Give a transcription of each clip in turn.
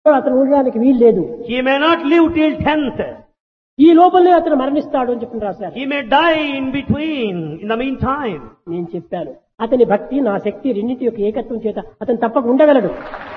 అతను ఉండడానికి వీలు లేదు He may not live till 10th. ఈ లోపలనే అతను మరణిస్తాడు అని చెప్పి రాశారు He may die in between, in the meantime. నేను చెప్పాను అతని భక్తి నా శక్తి రెండింటి యొక్క ఏకత్వం చేత అతను తప్పక ఉండగలడు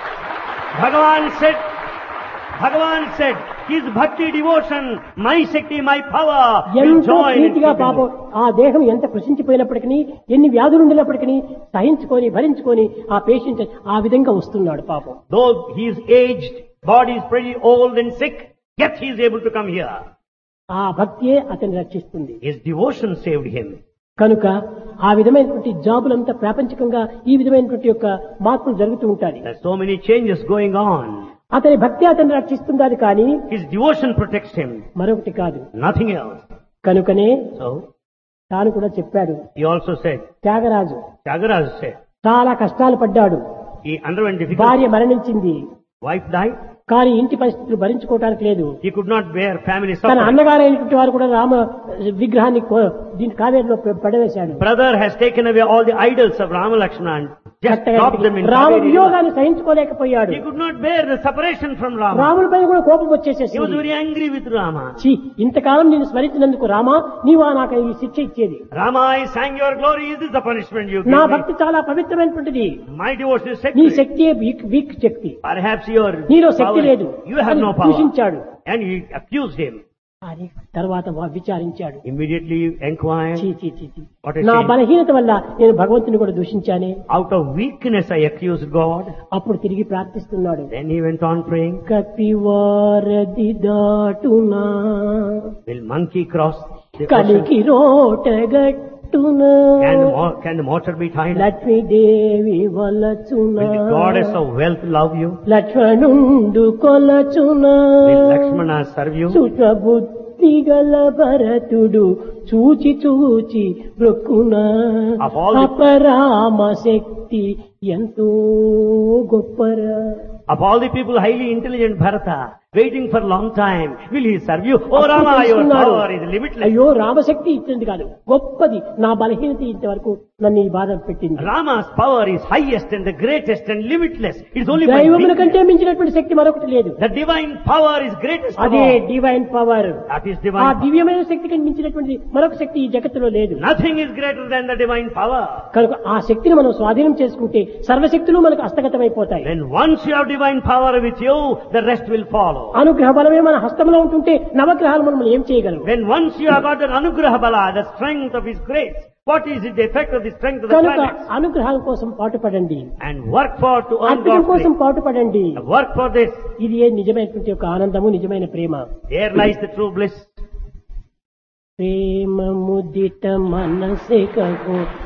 Bhagavan said, Bhagavan said, his bhakti devotion, my Shakti, my power will ఎంతో join in ప్రీతిగా keeping పాపం it. ఆ దేహం ఎంత కృషించిపోయినప్పటికీ ఎన్ని వ్యాధులు ఉండినప్పటికీ సహించుకొని భరించుకొని ఆ పేషెంట్ ఆ విధంగా వస్తున్నాడు పాపం Though he is aged, body is pretty old and sick, yet he is able to come here. ఆ భక్తియే అతన్ని రక్షిస్తుంది His devotion saved him. కనుక ఆ విధమైనటువంటి జాబులంతా ప్రాపంచికంగా ఈ విధమైనటువంటి యొక్క మార్పులు జరుగుతూ ఉంటాయి There's so many changes going on. అతని భక్తి అతన్ని రక్షిస్తుందని కానీ His devotion protects him, మరొకటి కాదు nothing else. కనుకనే So, తాను కూడా చెప్పాడు he also said, Tyagaraju Tyagaraja said, చాలా కష్టాలు పడ్డాడు he underwent difficult, భార్య మరణించింది wife died, కానీ ఇంటి పరిస్థితులు భరించుకోవటానికి లేదు he could not bear family తన suffering. అన్నగారైనటువంటి వారు కూడా రామ విగ్రహాన్ని కో- దీని కావేరిలో ప- పడవేశాడు Brother has taken away all the idols of Rama Lakshmana and just dropped them in Rama Kaveri river. వియోగాన్ని సహించుకోలేకపోయాడు He could not bear the separation from Rama. రాముడి పైన కూడా కోపం He was వచ్చేసేసి very angry with Rama. ఛీ, ఇంతకాలం నేను స్మరించినందుకు రామా నీవా నాకు ఈ శిక్ష ఇచ్చేది Rama, I sang your glory. Is this the punishment you నా give me? భక్తి చాలా పవిత్రమైనటువంటిది My devotion is నీ sacred. శక్తియే వీక్ వీక్ శక్తి Perhaps your నీలో శక్తి power- లేదు you have అని no power. దూషించాడు And he accused him. అని తర్వాత వా- విచారించాడు Immediately inquired, చీ, చీ, చీ, చీ. What a నా shame. బలహీనత వల్ల నేను భగవంతుని కూడా దూషించానే out of weakness I accused God. అప్పుడు తిరిగి ప్రార్థిస్తున్నాడు Then he went on praying, కపివారది దాటునా will monkey cross the ocean? కలికి రోటగట్టునా Can the, mo- can the mortar be tied? Lakshmidevi వలచునా Will the goddess of wealth love you? లక్ష్మణుండు కొలచునా Will Lakshmana serve you? సుఖబుద్ధి గల భరతుడు చూచి చూచి బ్రొక్కునా Of all the- అపరామ శక్తి ఎంతో గొప్పరా Of all the people highly intelligent Bharata, waiting for a long time, will he serve you? Oh అప్పుడు Rama, your తెలుసుకున్నాడు. power is limitless. అయ్యో రామశక్తి ఇచ్చింది కాదు గొప్పది నా బలహీనత ఇంతవరకు నన్ను ఈ బాధ పెట్టింది Rama's power is highest and the greatest and limitless. It's only my దైవముల weakness. కంటే మించినటువంటి శక్తి మరొకటి లేదు The divine power is greatest of అదే all. Divine power That is ఆ divine. దివ్యమైన శక్తికి మించినటువంటి మరొక శక్తి ఈ జగత్తులో లేదు Nothing is greater than the divine power. కనుక ఆ శక్తిని మనం స్వాధీనం చేసుకుంటే సర్వశక్తులు మనకు హస్తగతమైపోతాయి Then once you have divine power with you, the rest will follow. అనుగ్రహ బలమే మన హస్తంలో ఉంటుంటే నవగ్రహాలు మనం ఏం చేయగలం When once you have got that anugraha bala, the strength of his grace, what is it, the effect of the strength of the కనుక planets? అనుగ్రహాల కోసం పాటుపడండి And work for to earn అద్భుతం God's కోసం grace. పాటుపడండి Work for this. ఇది ఏ నిజమైనటువంటి ఒక ఆనందము నిజమైన ప్రేమ There lies the true bliss. ప్రేమ ముదిట మనసే కగో